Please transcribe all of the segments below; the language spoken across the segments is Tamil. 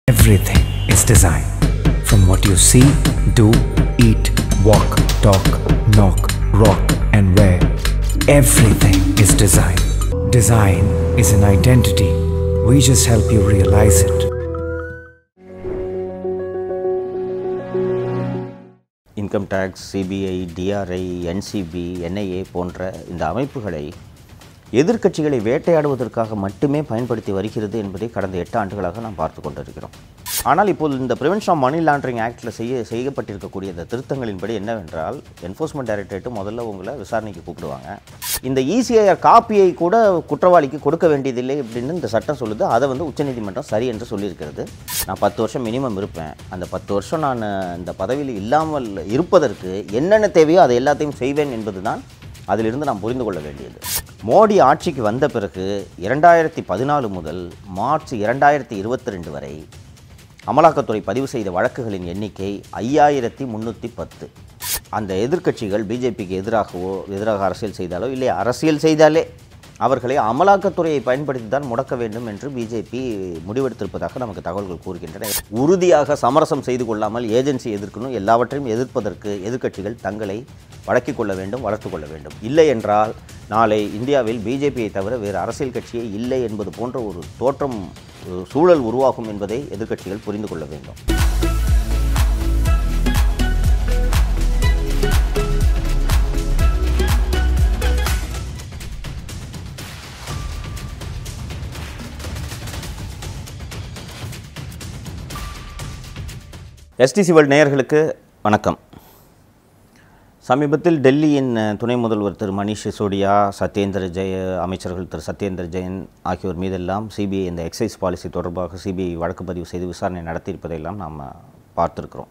Everything is design. From what you see, do, eat, walk, talk, knock, rock, and wear. Everything is design. Design is an identity. We just help you realize it. Income tax CBI DRI NCB NIA போன்ற இந்த அமைப்புகளை எதிர்க்கட்சிகளை வேட்டையாடுவதற்காக மட்டுமே பயன்படுத்தி வருகிறது என்பதை கடந்த எட்டு ஆண்டுகளாக நாம் பார்த்து கொண்டிருக்கிறோம் ஆனால் இப்போது இந்த ப்ரிவென்ஷன் ஆஃப் மணி லாண்டரிங் ஆக்டில் செய்ய செய்யப்பட்டிருக்கக்கூடிய இந்த திருத்தங்களின்படி என்னவென்றால் என்ஃபோர்ஸ்மெண்ட் டைரக்டரேட்டு முதல்ல உங்களை விசாரணைக்கு கூப்பிடுவாங்க இந்த இசிஐஆர் காப்பியை கூட குற்றவாளிக்கு கொடுக்க வேண்டியதில்லை அப்படின்னு இந்த சட்டம் சொல்லுது அதை வந்து உச்சநீதிமன்றம் சரி என்று சொல்லியிருக்கிறது நான் பத்து வருஷம் மினிமம் இருப்பேன் அந்த பத்து வருஷம் நான் இந்த பதவியில் இல்லாமல் இருப்பதற்கு என்னென்ன தேவையோ அதை எல்லாத்தையும் செய்வேன் என்பதுதான் அதிலிருந்து நாம் புரிந்து கொள்ள வேண்டியது மோடி ஆட்சிக்கு வந்த பிறகு இரண்டாயிரத்தி பதினாலு முதல் மார்ச் இரண்டாயிரத்தி இருபத்தி ரெண்டு வரை அமலாக்கத்துறை பதிவு செய்த வழக்குகளின் எண்ணிக்கை ஐயாயிரத்தி முந்நூற்றி பத்து அந்த எதிர்க்கட்சிகள் பிஜேபிக்கு எதிராகவோ எதிராக அரசியல் செய்தாலோ இல்லை அரசியல் செய்தாலே அவர்களை அமலாக்கத்துறையை பயன்படுத்தி தான் முடக்க வேண்டும் என்று பிஜேபி முடிவெடுத்திருப்பதாக நமக்கு தகவல்கள் கூறுகின்றன உறுதியாக சமரசம் செய்து கொள்ளாமல் ஏஜென்சி எதிர்க்கணும் எல்லாவற்றையும் எதிர்ப்பதற்கு எதிர்க்கட்சிகள் தங்களை வழக்கிக் கொள்ள வேண்டும் வளர்த்து கொள்ள வேண்டும் இல்லை என்றால் நாளை இந்தியாவில் பிஜேபியை தவிர வேறு அரசியல் கட்சியே இல்லை என்பது போன்ற ஒரு தோற்றம் ஒரு சூழல் உருவாகும் என்பதை எதிர்க்கட்சிகள் புரிந்து கொள்ள வேண்டும் எஸ்டிசி வேர்ல்ட் நேயர்களுக்கு வணக்கம் சமீபத்தில் டெல்லியின் அஹ், துணை முதல்வர் திரு மணீஷ் சிசோடியா சத்யேந்திர ஜெய அமைச்சர்கள் திரு சத்யேந்திர ஜெயின் ஆகியோர் மீதெல்லாம் சிபிஐ இந்த எக்ஸைஸ் பாலிசி தொடர்பாக சிபிஐ வழக்கு பதிவு செய்து விசாரணை நடத்தியிருப்பதையெல்லாம் நாம் பார்த்துருக்குறோம்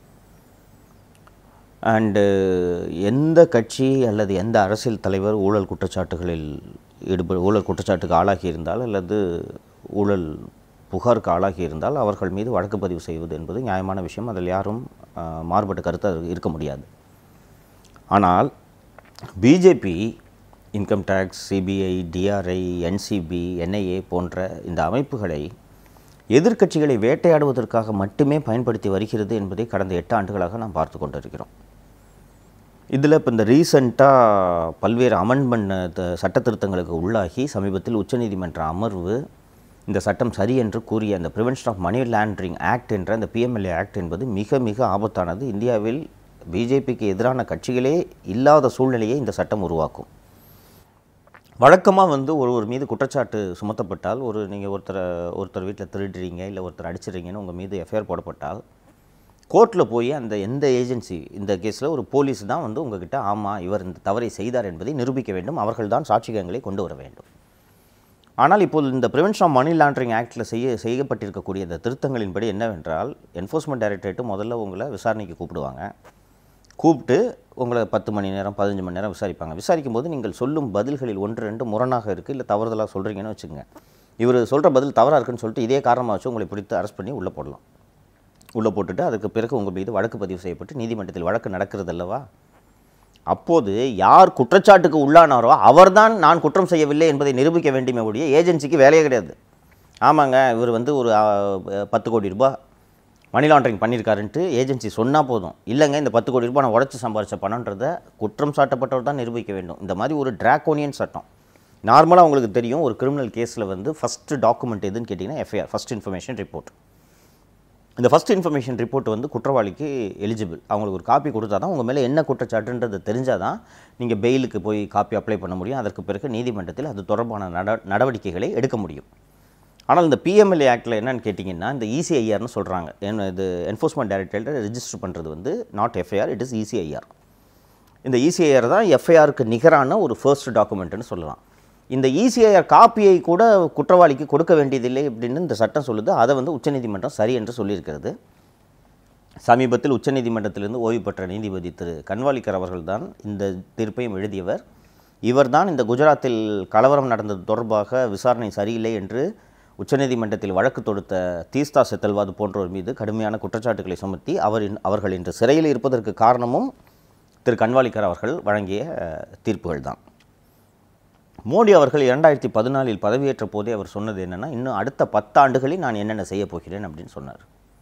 அண்டு எந்த கட்சி அல்லது எந்த அரசியல் தலைவர் ஊழல் குற்றச்சாட்டுகளில் ஈடுப ஊழல் குற்றச்சாட்டுக்கு ஆளாகி இருந்தால் அல்லது ஊழல் புகாருக்கு ஆளாகி இருந்தால் அவர்கள் மீது வழக்கு பதிவு செய்வது என்பது நியாயமான விஷயம் அதில் யாரும் அஹ், மாறுபட்ட கருத்து அது இருக்க முடியாது ஆனால் BJP income tax CBI DRI NCB NIA போன்ற இந்த அமைப்புகளை எதிர்க்கட்சிகளை வேட்டையாடுவதற்காக மட்டுமே பயன்படுத்தி வருகிறது என்பதை கடந்த எட்டு ஆண்டுகளாக நாம் பார்த்து கொண்டிருக்கிறோம் இதில் இப்போ இந்த ரீசண்டாக பல்வேறு அமெண்ட்மெண்ட் சட்ட திருத்தங்களுக்கு உள்ளாகி சமீபத்தில் உச்சநீதிமன்ற அமர்வு இந்த சட்டம் சரி என்று கூறிய அந்த prevention of money laundering act என்ற அந்த பிஎம்எல்ஏ ஆக்ட் என்பது மிக மிக ஆபத்தானது இந்தியாவில் பிஜேபிக்கு எதிரான கட்சிகளே இல்லாத சூழ்நிலையை இந்த சட்டம் உருவாக்கும் வழக்கமாக வந்து ஒருவர் மீது குற்றச்சாட்டு சுமத்தப்பட்டால் ஒரு நீங்கள் ஒருத்தரை ஒருத்தர் வீட்டில் திருடுறீங்க இல்லை ஒருத்தர் அடிச்சிடுறீங்கன்னு உங்கள் மீது எஃப்ஐஆர் போடப்பட்டால் கோர்ட்டில் போய் அந்த எந்த ஏஜென்சி இந்த கேஸில் ஒரு போலீஸ் தான் வந்து உங்ககிட்ட ஆமாம் இவர் இந்த தவறை செய்தார் என்பதை நிரூபிக்க வேண்டும் அவர்கள் தான் சாட்சியங்களை கொண்டு வர வேண்டும் ஆனால் இப்போது இந்த ப்ரிவென்ஷன் ஆஃப் மணி லாண்டரிங் ஆக்டில் செய்ய செய்யப்பட்டிருக்கக்கூடிய இந்த திருத்தங்களின்படி என்னவென்றால் என்ஃபோர்ஸ்மெண்ட் டைரக்டரேட்டு முதல்ல உங்களை விசாரணைக்கு கூப்பிடுவாங்க கூப்பிட்டு உங்களை பத்து மணி நேரம் பதினஞ்சு மணி நேரம் விசாரிப்பாங்க விசாரிக்கும் போது நீங்கள் சொல்லும் பதில்களில் ஒன்று ரெண்டு முரணாக இருக்குது இல்லை தவறுதலாக சொல்கிறீங்கன்னு வச்சுக்கோங்க இவர் சொல்கிற பதில் தவறாக இருக்குன்னு சொல்லிட்டு இதே காரணமாக வச்சு உங்களை பிடித்து அரெஸ்ட் பண்ணி உள்ளே போடலாம் உள்ளே போட்டுட்டு அதுக்கு பிறகு உங்கள் மீது வழக்கு பதிவு செய்யப்பட்டு நீதிமன்றத்தில் வழக்கு நடக்கிறது அல்லவா அப்போது யார் குற்றச்சாட்டுக்கு உள்ளானாரோ அவர்தான் நான் குற்றம் செய்யவில்லை என்பதை நிரூபிக்க வேண்டுமே ஒழிய ஏஜென்சிக்கு வேலையே கிடையாது ஆமாங்க இவர் வந்து ஒரு ஆ, பத்து கோடி ரூபாய் மணி லாண்டரிங் பண்ணியிருக்காருன்ட்டு ஏஜென்சி சொன்னால் போதும் இல்லைங்க இந்த பத்து கோடி ரூபாய் நான் உடச்சி சம்பாரிச்ச பணன்றதை குற்றம் சாட்டப்பட்டவர் தான் நிரூபிக்க வேண்டும் இந்த மாதிரி ஒரு டிராக்கோனியன் சட்டம் நார்மலாக உங்களுக்கு தெரியும் ஒரு கிரிமினல் கேஸில் வந்து ஃபஸ்ட்டு டாக்குமெண்ட் எதுன்னு கேட்டிங்கன்னா எஃப்ஐஆர் ஃபஸ்ட் இன்ஃபர்மேஷன் ரிப்போர்ட் இந்த ஃபஸ்ட் இன்ஃபர்மேஷன் ரிப்போர்ட் வந்து குற்றவாளிக்கு எலிஜிபிள் அவங்களுக்கு ஒரு காப்பி கொடுத்தா தான் உங்கள் மேலே என்ன குற்றச்சாட்டுன்றது தெரிஞ்சால் தான் நீங்கள் பெயிலுக்கு போய் காப்பி அப்ளை பண்ண முடியும் அதற்கு பிறகு நீதிமன்றத்தில் அது தொடர்பான நட நடவடிக்கைகளை எடுக்க முடியும் ஆனால் இந்த பிஎம்எல்ஏ ஆக்டில் என்னன்னு கேட்டிங்கன்னா இந்த இசிஐஆர்னு சொல்கிறாங்க என்ன இது என்ஃபோர்ஸ்மெண்ட் டைரக்டரேட் ரெஜிஸ்டர் பண்ணுறது வந்து not FIR it is ECIR இந்த இசிஐஆர் தான் எஃப்ஐஆருக்கு நிகரான ஒரு ஃபர்ஸ்ட் டாக்குமெண்ட்னு சொல்லலாம் இந்த இசிஐஆர் காப்பியை கூட குற்றவாளிக்கு கொடுக்க வேண்டியதில்லை அப்படின்னு இந்த சட்டம் சொல்லுது அதை வந்து உச்சநீதிமன்றம் சரி என்று சொல்லியிருக்கிறது சமீபத்தில் உச்சநீதிமன்றத்திலிருந்து ஓய்வு பெற்ற நீதிபதி திரு கன்வாலிக்கர் அவர்கள்தான் இந்த தீர்ப்பையும் எழுதியவர் இவர்தான் இந்த குஜராத்தில் கலவரம் நடந்தது தொடர்பாக விசாரணை சரியில்லை என்று உச்சநீதிமன்றத்தில் வழக்கு தொடுத்த தீஸ்தா செத்தல்வாது போன்றோர் மீது கடுமையான குற்றச்சாட்டுகளை சுமத்தி அவர் இன்- அவர்கள் இன்று சிறையில் இருப்பதற்கு காரணமும் திரு கன்வாலிக்கர் அவர்கள் வழங்கிய அஹ், தீர்ப்புகள் தான் மோடி அவர்கள் இரண்டாயிரத்தி பதினாலில் பதவியேற்ற போதே அவர் சொன்னது என்னென்னா இன்னும் அடுத்த பத்தாண்டுகளில் நான் என்னென்ன செய்ய போகிறேன் அப்படின்னு சொன்னார்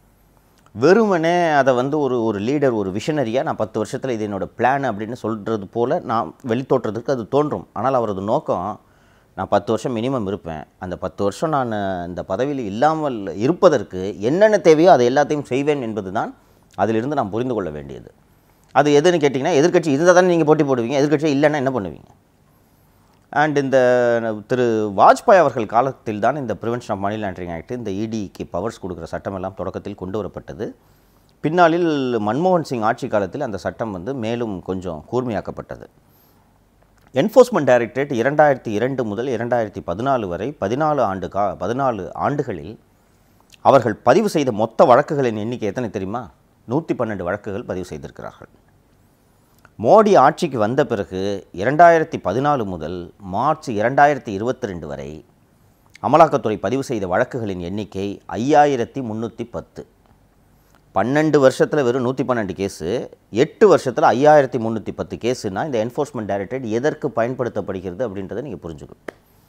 வெறுமனே அதை வந்து ஒரு ஒரு லீடர் ஒரு விஷனரியாக நான் பத்து வருஷத்தில் இது என்னோட பிளான் அப்படின்னு சொல்கிறது போல் நான் வெளித்தோற்றதுக்கு அது தோன்றும் ஆனால் அவரது நோக்கம் நான் பத்து வருஷம் மினிமம் இருப்பேன் அந்த பத்து வருஷம் நான் இந்த பதவியில் இல்லாமல் இருப்பதற்கு என்னென்ன தேவையோ அதை எல்லாத்தையும் செய்வேன் என்பது தான் அதிலிருந்து நாம் புரிந்து கொள்ள வேண்டியது அது எதுன்னு கேட்டிங்கன்னா எதிர்க்கட்சி இதுதான் தானே நீங்கள் போட்டி போடுவீங்க எதிர்க்கட்சி இல்லைன்னா என்ன பண்ணுவீங்க அண்ட் இந்த திரு வாஜ்பாய் அவர்கள் காலத்தில் தான் இந்த prevention of money laundering act இந்த இடிக்கு பவர்ஸ் கொடுக்குற சட்டம் எல்லாம் தொடக்கத்தில் கொண்டு வரப்பட்டது பின்னாளில் மன்மோகன் சிங் ஆட்சி காலத்தில் அந்த சட்டம் வந்து மேலும் கொஞ்சம் கூர்மையாக்கப்பட்டது என்ஃபோர்ஸ்மெண்ட் டைரக்டரேட் இரண்டாயிரத்தி இரண்டு முதல் இரண்டாயிரத்தி பதினாலு வரை பதினாலு ஆண்டு கா பதினாலு ஆண்டுகளில் அவர்கள் பதிவு செய்த மொத்த வழக்குகளின் எண்ணிக்கை எத்தனை தெரியுமா நூற்றி பன்னெண்டு வழக்குகள் பதிவு செய்திருக்கிறார்கள் மோடி ஆட்சிக்கு வந்த பிறகு இரண்டாயிரத்தி பதினாலு முதல் மார்ச் இரண்டாயிரத்தி இருபத்தி ரெண்டு வரை அமலாக்கத்துறை பதிவு செய்த வழக்குகளின் எண்ணிக்கை ஐயாயிரத்தி முந்நூற்றி பத்து பன்னெண்டு வருஷத்தில் வெறும் நூற்றி பன்னெண்டு கேஸு எட்டு வருஷத்தில் ஐயாயிரத்தி முந்நூற்றி பத்து கேஸுனா இந்த என்ஃபோர்ஸ்மெண்ட் டைரக்டரேட் எதற்கு பயன்படுத்தப்படுகிறது அப்படின்றத நீங்கள் புரிஞ்சுக்கணும்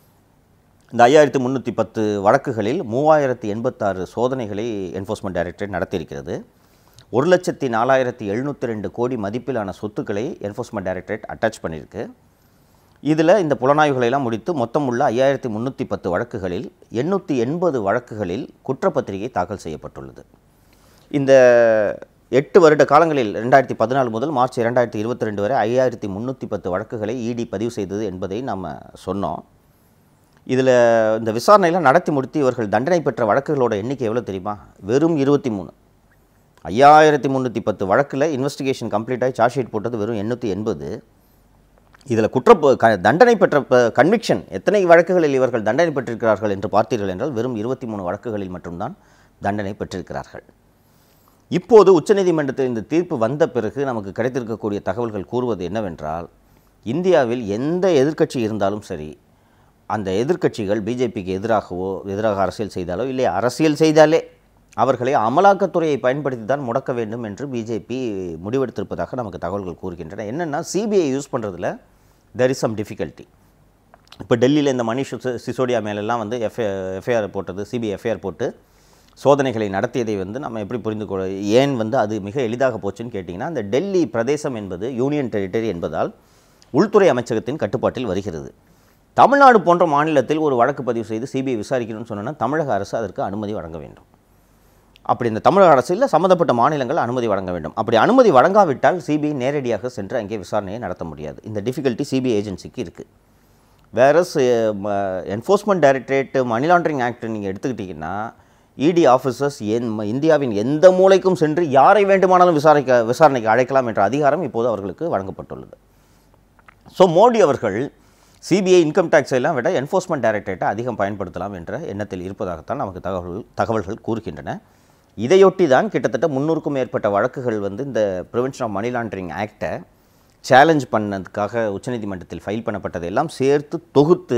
இந்த ஐயாயிரத்தி முந்நூற்றி பத்து வழக்குகளில் மூவாயிரத்தி எண்பத்தாறு சோதனைகளை என்ஃபோர்ஸ்மெண்ட் டைரக்டரேட் நடத்தியிருக்கிறது ஒரு லட்சத்தி நாலாயிரத்தி எழுநூற்றி ரெண்டு கோடி மதிப்பிலான சொத்துக்களை என்ஃபோர்ஸ்மெண்ட் டைரக்டரேட் அட்டாச் பண்ணியிருக்கு இதில் இந்த புலனாய்வுகளை எல்லாம் முடித்து மொத்தம் உள்ள ஐயாயிரத்தி முந்நூற்றி பத்து வழக்குகளில் எண்ணூற்றி எண்பது வழக்குகளில் குற்றப்பத்திரிகை தாக்கல் செய்யப்பட்டுள்ளது இந்த எட்டு வருட காலங்களில் ரெண்டாயிரத்தி பதினாலு முதல் மார்ச் இரண்டாயிரத்தி இருபத்தி ரெண்டு வரை ஐயாயிரத்தி முந்நூற்றி பத்து வழக்குகளை இடி பதிவு செய்தது என்பதை நம்ம சொன்னோம் இதில் இந்த விசாரணையெல்லாம் நடத்தி முடித்து இவர்கள் தண்டனை பெற்ற வழக்குகளோட எண்ணிக்கை எவ்வளோ தெரியுமா வெறும் இருபத்தி மூணு ஐயாயிரத்தி முந்நூற்றி பத்து வழக்கில் இன்வெஸ்டிகேஷன் கம்ப்ளீட்டாகி சார்ஜ் ஷீட் போட்டது வெறும் எண்ணூற்றி எண்பது இதில் குற்ற க தண்டனை பெற்ற கன்விக்ஷன் எத்தனை வழக்குகளில் இவர்கள் தண்டனை பெற்றிருக்கிறார்கள் என்று பார்த்தீர்கள் என்றால் வெறும் இருபத்தி மூணு வழக்குகளில் மட்டும்தான் தண்டனை பெற்றிருக்கிறார்கள் இப்போது உச்சநீதிமன்றத்தில் இந்த தீர்ப்பு வந்த பிறகு நமக்கு கிடைத்திருக்கக்கூடிய தகவல்கள் கூறுவது என்னவென்றால் இந்தியாவில் எந்த எதிர்க்கட்சி இருந்தாலும் சரி அந்த எதிர்க்கட்சிகள் பிஜேபிக்கு எதிராகவோ எதிராக அரசியல் செய்தாலோ இல்லை அரசியல் செய்தாலே அவர்களை அமலாக்கத்துறையை பயன்படுத்தி தான் முடக்க வேண்டும் என்று பிஜேபி முடிவெடுத்திருப்பதாக நமக்கு தகவல்கள் கூறுகின்றன என்னென்னா சிபிஐ யூஸ் பண்ணுறதுல தெர் இஸ் சம் டிஃபிகல்ட்டி இப்போ டெல்லியில் இந்த மணிஷ் சிசோ- சிசோடியா மேலெல்லாம் வந்து எஃப்ஐ எஃப்ஐஆர் போட்டது சிபிஐ எஃப்ஐஆர் போட்டு சோதனைகளை நடத்தியதை வந்து நம்ம எப்படி புரிந்து கொள்ள ஏன் வந்து அது மிக எளிதாக போச்சுன்னு கேட்டிங்கன்னா அந்த டெல்லி பிரதேசம் என்பது யூனியன் டெரிட்டரி என்பதால் உள்துறை அமைச்சகத்தின் கட்டுப்பாட்டில் வருகிறது தமிழ்நாடு போன்ற மாநிலத்தில் ஒரு வழக்கு பதிவு செய்து சிபிஐ விசாரிக்கணும்னு சொன்னோன்னா தமிழக அரசு அதற்கு அனுமதி வழங்க வேண்டும் அப்படி இந்த தமிழக அரசில் சம்மந்தப்பட்ட மாநிலங்கள் அனுமதி வழங்க வேண்டும் அப்படி அனுமதி வழங்காவிட்டால் சிபிஐ நேரடியாக சென்று அங்கே விசாரணையை நடத்த முடியாது இந்த டிஃபிகல்ட்டி சிபிஐ ஏஜென்சிக்கு இருக்குது whereas enforcement directorate money laundering act நீங்கள் எடுத்துக்கிட்டிங்கன்னா இடி ஆஃபீஸர்ஸ் என் ம- இந்தியாவின் எந்த மூலைக்கும் சென்று யாரை வேண்டுமானாலும் விசாரிக்க விசாரணைக்கு அழைக்கலாம் என்ற அதிகாரம் இப்போது அவர்களுக்கு வழங்கப்பட்டுள்ளது ஸோ மோடி அவர்கள் சிபிஐ இன்கம் டேக்ஸ் எல்லாம் விட என்ஃபோர்ஸ்மெண்ட் டைரக்டரேட்டை அதிகம் பயன்படுத்தலாம் என்ற எண்ணத்தில் இருப்பதாகத்தான் நமக்கு தகவல் தகவல்கள் கூறுகின்றன இதையொட்டி தான் கிட்டத்தட்ட முந்நூறுக்கும் மேற்பட்ட வழக்குகள் வந்து இந்த ப்ரிவென்ஷன் ஆஃப் மணி லாண்டரிங் ஆக்டை சேலஞ்ச் பண்ணதுக்காக உச்சநீதிமன்றத்தில் ஃபைல் பண்ணப்பட்டதை எல்லாம் சேர்த்து தொகுத்து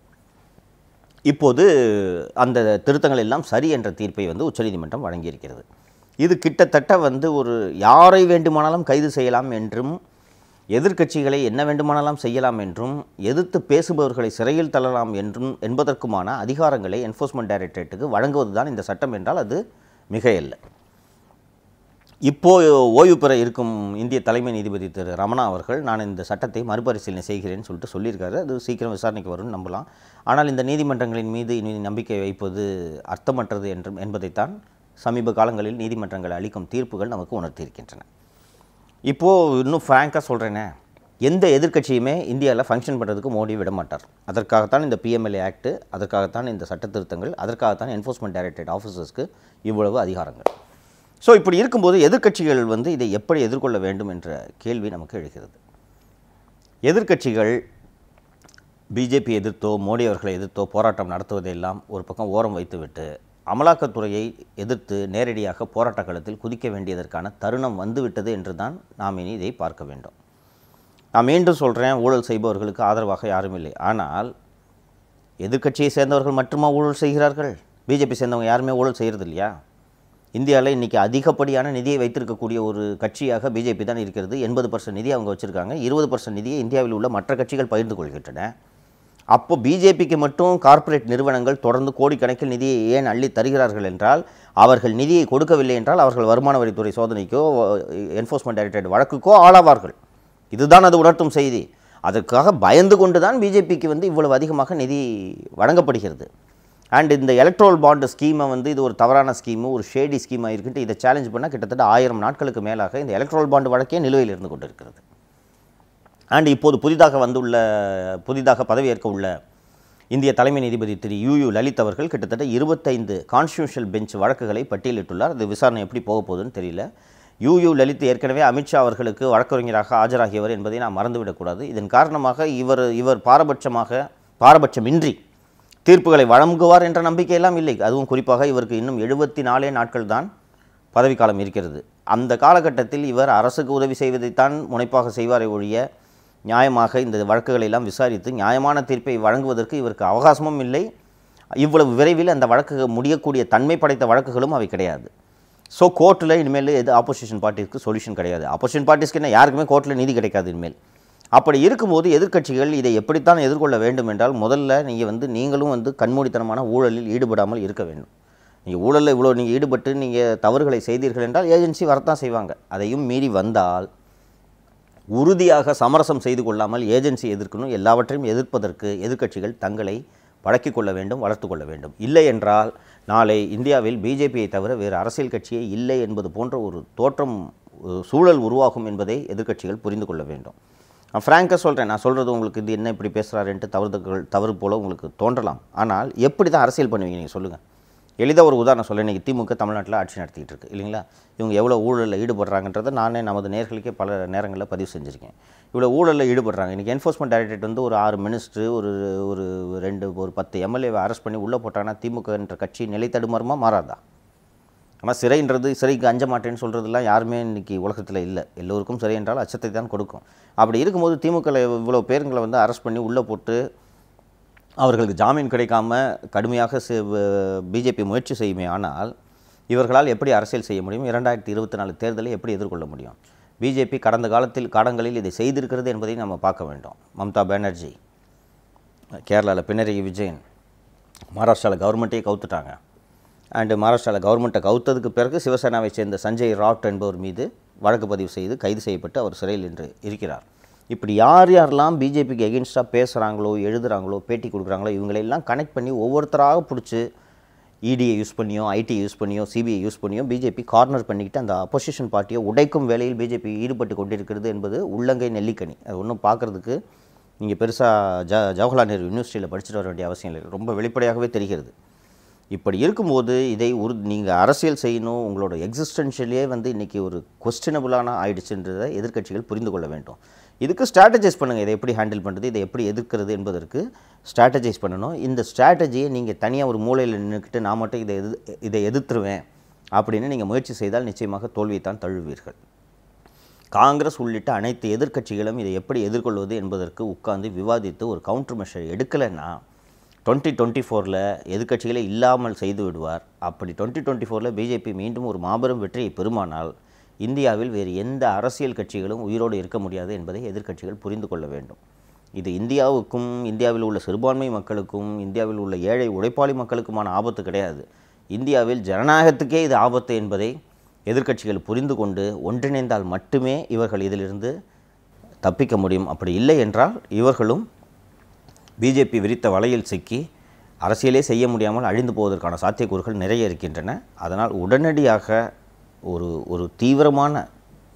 இப்போது அந்த திருத்தங்கள் எல்லாம் சரி என்ற தீர்ப்பை வந்து உச்சநீதிமன்றம் வழங்கியிருக்கிறது இது கிட்டத்தட்ட வந்து ஒரு யாரை வேண்டுமானாலும் கைது செய்யலாம் என்றும் எதிர்க்கட்சிகளை என்ன வேண்டுமானாலும் செய்யலாம் என்றும் எதிர்த்து பேசுபவர்களை சிறையில் தள்ளலாம் என்றும் என்பதற்குமான அதிகாரங்களை என்ஃபோர்ஸ்மெண்ட் டைரக்டரேட்டுக்கு வழங்குவது தான் இந்த சட்டம் என்றால் அது மிகையல்ல இப்போ ஓய்வு பெற இருக்கும் இந்திய தலைமை நீதிபதி திரு ரமணா அவர்கள் நான் இந்த சட்டத்தை மறுபரிசீலனை செய்கிறேன்னு சொல்லிட்டு சொல்லியிருக்காரு அது சீக்கிரம் விசாரணைக்கு வரும்னு நம்பலாம் ஆனால் இந்த நீதிமன்றங்களின் மீது இனி நம்பிக்கை வைப்பது அர்த்தமற்றது என்றும் என்பதைத்தான் சமீப காலங்களில் நீதிமன்றங்கள் அளிக்கும் தீர்ப்புகள் நமக்கு உணர்த்தியிருக்கின்றன இப்போது இன்னும் ஃப்ராங்காக சொல்கிறேனே எந்த எதிர்க்கட்சியுமே இந்தியாவில் ஃபங்க்ஷன் பண்ணுறதுக்கு மோடி விட மாட்டார் அதற்காகத்தான் இந்த பிஎம்எல்ஏ ஆக்ட் அதற்காகத்தான் இந்த சட்ட திருத்தங்கள் அதற்காகத்தான் என்ஃபோர்ஸ்மெண்ட் டைரக்டரேட் ஆஃபீஸர்ஸ்க்கு இவ்வளவு அதிகாரங்கள் ஸோ இப்படி இருக்கும்போது எதிர்க்கட்சிகள் வந்து இதை எப்படி எதிர்கொள்ள வேண்டும் என்ற கேள்வி நமக்கு எழுகிறது எதிர்க்கட்சிகள் பிஜேபி எதிர்த்தோ மோடி அவர்களை எதிர்த்தோ போராட்டம் நடத்துவதையெல்லாம் ஒரு பக்கம் ஓரம் வைத்துவிட்டு அமலாக்கத்துறையை எதிர்த்து நேரடியாக போராட்ட களத்தில் குதிக்க வேண்டியதற்கான தருணம் வந்துவிட்டது என்று தான் நாம் இனி இதை பார்க்க வேண்டும் நான் மீண்டும் சொல்கிறேன் ஊழல் செய்பவர்களுக்கு ஆதரவாக யாரும் இல்லை ஆனால் எதிர்க்கட்சியை சேர்ந்தவர்கள் மட்டுமா ஊழல் செய்கிறார்கள் பிஜேபி சேர்ந்தவங்க யாருமே ஊழல் செய்கிறது இல்லையா இந்தியாவில் இன்றைக்கி அதிகப்படியான நிதியை வைத்திருக்கக்கூடிய ஒரு கட்சியாக பிஜேபி தான் இருக்கிறது எண்பது பர்சன்ட் நிதி அவங்க வச்சுருக்காங்க இருபது பர்சன்ட் நிதியை இந்தியாவில் உள்ள மற்ற கட்சிகள் பகிர்ந்து கொள்கின்றன அப்போ பிஜேபிக்கு மட்டும் கார்ப்பரேட் நிறுவனங்கள் தொடர்ந்து கோடிக்கணக்கில் நிதியை ஏன் அள்ளி தருகிறார்கள் என்றால் அவர்கள் நிதியை கொடுக்கவில்லை என்றால் அவர்கள் வருமான வரித்துறை சோதனைக்கோ என்ஃபோர்ஸ்மெண்ட் டைரக்டரேட் வழக்குக்கோ ஆளாவார்கள் இதுதான் அது உணர்த்தும் செய்தி அதற்காக பயந்து கொண்டு தான் பிஜேபிக்கு வந்து இவ்வளவு அதிகமாக நிதி வழங்கப்படுகிறது அண்ட் இந்த எலக்ட்ரோல் பாண்ட் ஸ்கீமை வந்து இது ஒரு தவறான ஸ்கீமு ஒரு ஷேடி ஸ்கீமாக இருக்குன்ட்டு இதை சேலஞ்ச் பண்ணால் கிட்டத்தட்ட ஆயிரம் நாட்களுக்கு மேலாக இந்த எலக்ட்ரோல் பாண்ட் வழக்கே நிலுவையில் இருந்து கொண்டிருக்கிறது அண்ட் இப்போது புதிதாக வந்துள்ள புதிதாக பதவியேற்க உள்ள இந்திய தலைமை நீதிபதி திரு யூ யூ லலித் அவர்கள் கிட்டத்தட்ட இருபத்தைந்து கான்ஸ்டியூஷனல் பெஞ்ச் வழக்குகளை பட்டியலிட்டுள்ளார் அது விசாரணை எப்படி போக போகுதுன்னு தெரியல யூ யூ லலித் ஏற்கனவே அமித்ஷா அவர்களுக்கு வழக்கறிஞராக ஆஜராகியவர் என்பதை நாம் மறந்துவிடக்கூடாது இதன் காரணமாக இவர் இவர் பாரபட்சமாக பாரபட்சமின்றி தீர்ப்புகளை வழங்குவார் என்ற நம்பிக்கையெல்லாம் இல்லை அதுவும் குறிப்பாக இவருக்கு இன்னும் எழுபத்தி நாலே நாட்கள் தான் பதவிக்காலம் இருக்கிறது அந்த காலகட்டத்தில் இவர் அரசுக்கு உதவி செய்வதைத்தான் முனைப்பாக செய்வாரை ஒழிய நியாயமாக இந்த வழக்குகளை எல்லாம் விசாரித்து நியாயமான தீர்ப்பை வழங்குவதற்கு இவருக்கு அவகாசமும் இல்லை இவ்வளவு விரைவில் அந்த வழக்கு முடியக்கூடிய தன்மை படைத்த வழக்குகளும் அவை கிடையாது ஸோ கோர்ட்டில் இனிமேல் எது ஆப்போசிஷன் பார்ட்டிஸ்க்கு சொல்யூஷன் கிடையாது ஆப்போசிஷன் பார்ட்டிஸ்க்கு என்ன யாருக்குமே கோர்ட்டில் நீதி கிடைக்காது இனிமேல் அப்படி இருக்கும்போது எதிர்க்கட்சிகள் இதை எப்படித்தான் எதிர்கொள்ள வேண்டும் என்றால் முதல்ல நீங்கள் வந்து நீங்களும் வந்து கண்மூடித்தனமான ஊழலில் ஈடுபடாமல் இருக்க வேண்டும் நீங்கள் ஊழலில் இவ்வளோ நீங்கள் ஈடுபட்டு நீங்கள் தவறுகளை செய்தீர்கள் என்றால் ஏஜென்சி வரத்தான் செய்வாங்க அதையும் மீறி வந்தால் உறுதியாக சமரசம் செய்து கொள்ளாமல் ஏஜென்சி எதிர்க்கணும் எல்லாவற்றையும் எதிர்ப்பதற்கு எதிர்க்கட்சிகள் தங்களை வழக்கிக் கொள்ள வேண்டும் வளர்த்து கொள்ள வேண்டும் இல்லை என்றால் நாளை இந்தியாவில் பிஜேபியை தவிர வேறு அரசியல் கட்சியே இல்லை என்பது போன்ற ஒரு தோற்றம் ஒரு சூழல் உருவாகும் என்பதை எதிர்க்கட்சிகள் புரிந்து கொள்ள வேண்டும் நான் ஃப்ராங்காக சொல்கிறேன் நான் சொல்கிறது உங்களுக்கு இது என்ன இப்படி பேசுகிறாருன்ட்டு தவறுதல்கள் தவறு போல உங்களுக்கு தோன்றலாம் ஆனால் எப்படி தான் அரசியல் பண்ணுவீங்க நீங்கள் சொல்லுங்கள் எளிதாக ஒரு உதாரணம் சொல்ல இன்றைக்கி திமுக தமிழ்நாட்டில் ஆட்சி நடத்திட்டு இருக்கு இல்லைங்களா இவங்க எவ்வளோ ஊழலில் ஈடுபடுறாங்கன்றதை நானே நமது நேர்களுக்கே பல நேரங்களில் பதிவு செஞ்சுருக்கேன் இவ்வளோ ஊழலில் ஈடுபடுறாங்க இன்றைக்கி என்ஃபோர்ஸ்மெண்ட் டைரக்டரேட் வந்து ஒரு ஆறு மினிஸ்டர் ஒரு ஒரு ரெண்டு ஒரு பத்து எம்எல்ஏவை அரெஸ்ட் பண்ணி உள்ளே போட்டாங்கன்னா திமுக என்ற கட்சி நிலை தடுமாறுமா மாறாதா ஆனால் சிறைன்றது சிறைக்கு அஞ்ச மாட்டேன்னு சொல்கிறதுலாம் யாருமே இன்றைக்கி உலகத்தில் இல்லை எல்லோருக்கும் சிறை என்றால் அச்சத்தை தான் கொடுக்கும் அப்படி இருக்கும்போது திமுக இவ்வளோ பேருங்களை வந்து அரெஸ்ட் பண்ணி உள்ளே போட்டு அவர்களுக்கு ஜாமீன் கிடைக்காம கடுமையாக பிஜேபி முயற்சி செய்யுமே ஆனால் இவர்களால் எப்படி அரசியல் செய்ய முடியும் இரண்டாயிரத்தி இருபத்தி நாலு தேர்தலை எப்படி எதிர்கொள்ள முடியும் பிஜேபி கடந்த காலத்தில் காலங்களில் இதை செய்திருக்கிறது என்பதை நம்ம பார்க்க வேண்டும் மம்தா பானர்ஜி கேரளாவில் பினரயி விஜயன் மகாராஷ்டிராவில் கவர்மெண்ட்டையே கவுத்துட்டாங்க அண்டு மகாராஷ்டிராவில் கவர்மெண்ட்டை கவுத்ததுக்கு பிறகு சிவசேனாவை சேர்ந்த சஞ்சய் ராட் என்பவர் மீது வழக்கு பதிவு செய்து கைது செய்யப்பட்டு அவர் சிறையில் இன்று இருக்கிறார் இப்படி யார் யாரெல்லாம் பிஜேபிக்கு எகென்ஸ்டாக பேசுகிறாங்களோ எழுதுகிறாங்களோ பேட்டி கொடுக்குறாங்களோ இவங்களெல்லாம் கனெக்ட் பண்ணி ஒவ்வொருத்தராக பிடிச்சி இடியை யூஸ் பண்ணியோ ஐடி யூஸ் பண்ணியோ சிபிஐ யூஸ் பண்ணியோ பிஜேபி கார்னர் பண்ணிக்கிட்டு அந்த அப்போசிஷன் பார்ட்டியை உடைக்கும் வேலையில் பிஜேபி ஈடுபட்டு கொண்டிருக்கிறது என்பது உள்ளங்கை நெல்லிக்கனி அது ஒன்றும் பார்க்குறதுக்கு நீங்கள் பெருசாக ஜ ஜவஹர்லால் நேரு யூனிவர்சிட்டியில் படிச்சுட்டு வர வேண்டிய அவசியம் இல்லை ரொம்ப வெளிப்படையாகவே தெரிகிறது இப்படி இருக்கும்போது இதை ஒரு நீங்கள் அரசியல் செய்யணும் உங்களோட எக்ஸிஸ்டன்ஷியலே வந்து இன்றைக்கி ஒரு கொஸ்டினபுளான ஆயிடுச்சுன்றதை எதிர்க்கட்சிகள் புரிந்து கொள்ள வேண்டும் இதுக்கு ஸ்ட்ராட்டஜைஸ் பண்ணுங்கள் இதை எப்படி ஹேண்டில் பண்ணுறது இதை எப்படி எதிர்க்கிறது என்பதற்கு ஸ்ட்ராட்டஜைஸ் பண்ணணும் இந்த ஸ்ட்ராட்டஜியை நீங்கள் தனியாக ஒரு மூலையில் நின்றுக்கிட்டு நான் மட்டும் இதை எது இதை எதிர்த்துருவேன் அப்படின்னு நீங்கள் முயற்சி செய்தால் நிச்சயமாக தோல்வியைத்தான் தழுவீர்கள் காங்கிரஸ் உள்ளிட்ட அனைத்து எதிர்க்கட்சிகளும் இதை எப்படி எதிர்கொள்வது என்பதற்கு உட்கார்ந்து விவாதித்து ஒரு கவுண்டர் மெஷர் எடுக்கலைன்னா டுவெண்ட்டி டுவெண்ட்டி ஃபோரில் எதிர்க்கட்சிகளை இல்லாமல் செய்து விடுவார் அப்படி டுவெண்ட்டி டுவெண்ட்டி ஃபோரில் பிஜேபி மீண்டும் ஒரு மாபெரும் வெற்றியை பெறுமானால் இந்தியாவில் வேறு எந்த அரசியல் கட்சிகளும் உயிரோடு இருக்க முடியாது என்பதை எதிர்க்கட்சிகள் புரிந்து கொள்ள வேண்டும் இது இந்தியாவுக்கும் இந்தியாவில் உள்ள சிறுபான்மை மக்களுக்கும் இந்தியாவில் உள்ள ஏழை உழைப்பாளி மக்களுக்குமான ஆபத்து கிடையாது இந்தியாவில் ஜனநாயகத்துக்கே இது ஆபத்து என்பதை எதிர்க்கட்சிகள் புரிந்து கொண்டு ஒன்றிணைந்தால் மட்டுமே இவர்கள் இதிலிருந்து தப்பிக்க முடியும் அப்படி இல்லை என்றால் இவர்களும் பிஜேபி விரித்த வலையில் சிக்கி அரசியலே செய்ய முடியாமல் அழிந்து போவதற்கான சாத்தியக்கூறுகள் நிறைய இருக்கின்றன அதனால் உடனடியாக ஒரு ஒரு தீவிரமான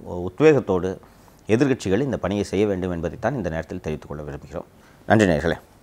உத்வேகத்தோடு எதிர்க்கட்சிகள் இந்த பணியை செய்ய வேண்டும் என்பதைத்தான் இந்த நேரத்தில் தெரிவித்துக் கொள்ள விரும்புகிறோம் நன்றி நேர்களே